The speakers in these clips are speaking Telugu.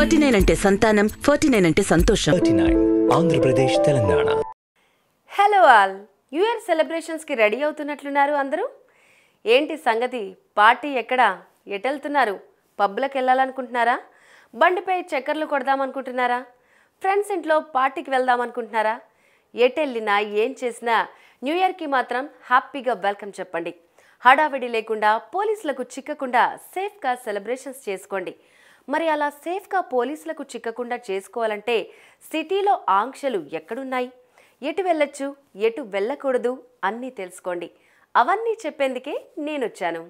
ఫార్టీ నైన్ అంటే సంతానం ఫార్టీ నైన్ అంటే సంతోషం thirty nine Andhra Pradesh Telangana hello all new year సెలబ్రేషన్స్కి రెడీ అవుతున్నట్లున్నారు అందరూ ఏంటి సంగతి పార్టీ ఎక్కడా ఎటెళ్తున్నారు పబ్లకు వెళ్ళాలనుకుంటున్నారా బండిపై చక్కర్లు కొడదామనుకుంటున్నారా ఫ్రెండ్స్ ఇంట్లో పార్టీకి వెళ్దామనుకుంటున్నారా ఎటెళ్ళినా ఏం చేసినా న్యూ ఇయర్కి మాత్రం హ్యాపీగా వెల్కమ్ చెప్పండి హడావిడి లేకుండా పోలీసులకు చిక్కకుండా సేఫ్గా సెలబ్రేషన్స్ చేసుకోండి మరి అలా సేఫ్గా పోలీసులకు చిక్కకుండా చేసుకోవాలంటే సిటీలో ఆంక్షలు ఎక్కడున్నాయి ఎటు వెళ్ళొచ్చు ఎటు వెళ్ళకూడదు అన్నీ తెలుసుకోండి అవన్నీ చెప్పేందుకే నేనొచ్చాను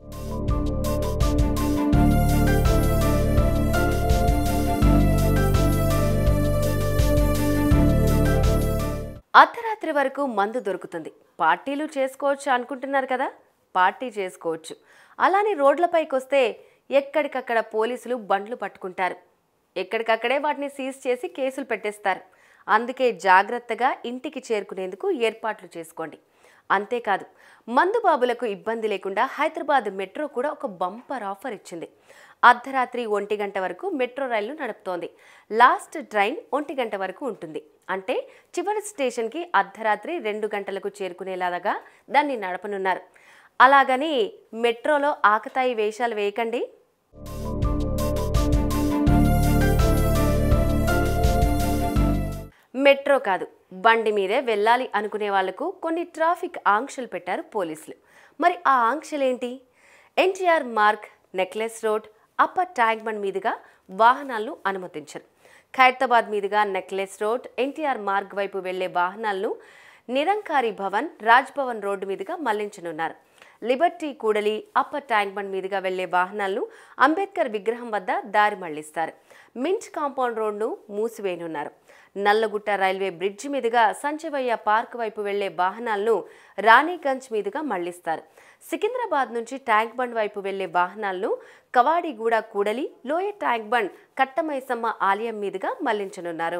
అర్ధరాత్రి వరకు మందు దొరుకుతుంది పార్టీలు చేసుకోవచ్చు అనుకుంటున్నారు కదా పార్టీ చేసుకోవచ్చు అలానే రోడ్లపైకి వస్తే ఎక్కడికక్కడ పోలీసులు బండ్లు పట్టుకుంటారు ఎక్కడికక్కడే వాటిని సీజ్ చేసి కేసులు పెట్టేస్తారు అందుకే జాగ్రత్తగా ఇంటికి చేరుకునేందుకు ఏర్పాట్లు చేసుకోండి అంతేకాదు మందు బాబులకు ఇబ్బంది లేకుండా హైదరాబాద్ మెట్రో కూడా ఒక బంపర్ ఆఫర్ ఇచ్చింది అర్ధరాత్రి ఒంటి గంట వరకు మెట్రో రైలు నడుపుతోంది లాస్ట్ ట్రైన్ ఒంటి గంట వరకు ఉంటుంది అంటే చివరి స్టేషన్కి అర్ధరాత్రి రెండు గంటలకు చేరుకునేలాగా దాన్ని నడపనున్నారు అలాగని మెట్రోలో ఆకతాయి వేషాలు వేయకండి మెట్రో కాదు బండి మీదే వెళ్ళాలి అనుకునే వాళ్లకు కొన్ని ట్రాఫిక్ ఆంక్షలు పెట్టారు పోలీసులు మరి ఆ ఆంక్షలేంటి NTR Marg necklace road upper tank bund మీదుగా వాహనాలను అనుమతించరు ఖైరతాబాద్ మీదుగా నెక్లెస్ రోడ్ ఎన్టీఆర్ మార్గ్ వైపు వెళ్లే వాహనాలను నిరంకారి భవన్ రాజ్ భవన్ రోడ్డు మీదుగా మళ్లించనున్నారు లిబర్టీ కూడలి అప్పర్ ట్యాంక్ బండ్ మీదుగా వెళ్లే వాహనాలను అంబేద్కర్ విగ్రహం వద్ద దారి మళ్లిస్తారు మించ్ కాంపౌండ్ రోడ్ను మూసివేయనున్నారు నల్లగుట్ట రైల్వే బ్రిడ్జి మీదుగా సంచవయ్య పార్క్ వైపు వెళ్లే వాహనాలను రాణిగంజ్ మీదుగా మళ్లిస్తారు సికింద్రాబాద్ నుంచి ట్యాంక్ బండ్ వైపు వెళ్లే వాహనాలను కవాడిగూడ కూడలి లోయ ట్యాంక్ బండ్ కట్టమైసమ్మ ఆలయం మీదుగా మళ్లించనున్నారు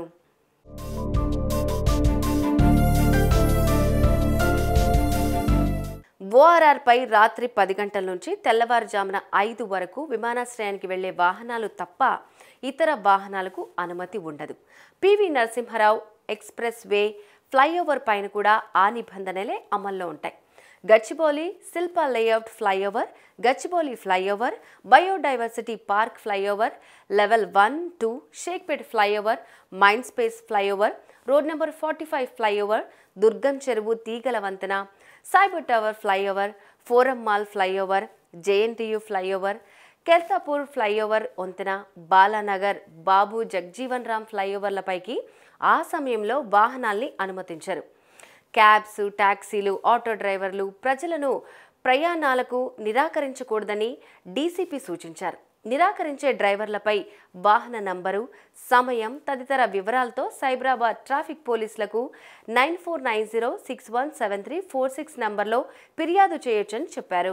ఓఆర్ఆర్పై రాత్రి పది గంటల నుంచి తెల్లవారుజామున ఐదు వరకు విమానాశ్రయానికి వెళ్లే వాహనాలు తప్ప ఇతర వాహనాలకు అనుమతి ఉండదు PV Narasimha Rao express way flyover పైన కూడా ఆ నిబంధనలే అమల్లో ఉంటాయి Gachibowli Shilpa layout flyover Gachibowli flyover biodiversity park flyover level one two Shaikpet flyover mind space flyover road number forty five flyover Durgam Cheruvu తీగల వంతెన cyber tower flyover forum mall flyover JNTU flyover కెర్తాపూర్ ఫ్లైఓవర్ వంతెన బాలానగర్ బాబు జగ్జీవన్ రామ్ ఫ్లైఓవర్లపైకి ఆ సమయంలో వాహనాల్ని అనుమతించరు క్యాబ్స్ టాక్సీలు ఆటో డ్రైవర్లు ప్రజలను ప్రయాణాలకు నిరాకరించకూడదని డీసీపీ సూచించారు నిరాకరించే డ్రైవర్లపై వాహన నంబరు సమయం తదితర వివరాలతో సైబరాబాద్ ట్రాఫిక్ పోలీసులకు nine four nine zero six one seven three four six నంబర్లో ఫిర్యాదు చేయొచ్చని చెప్పారు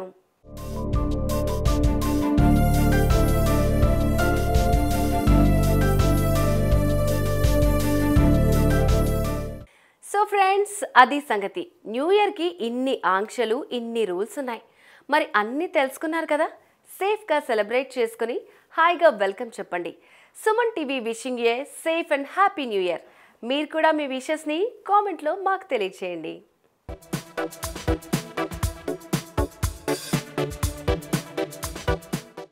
సో ఫ్రెండ్స్ అది సంగతి న్యూ ఇయర్కి ఇన్ని ఆంక్షలు ఇన్ని రూల్స్ ఉన్నాయి మరి అన్నీ తెలుసుకున్నారు కదా సేఫ్గా సెలబ్రేట్ చేసుకుని హాయిగా వెల్కమ్ చెప్పండి Suman TV wishing a safe and happy new year మీరు కూడా మీ విషెస్ని కామెంట్లో మాకు తెలియచేయండి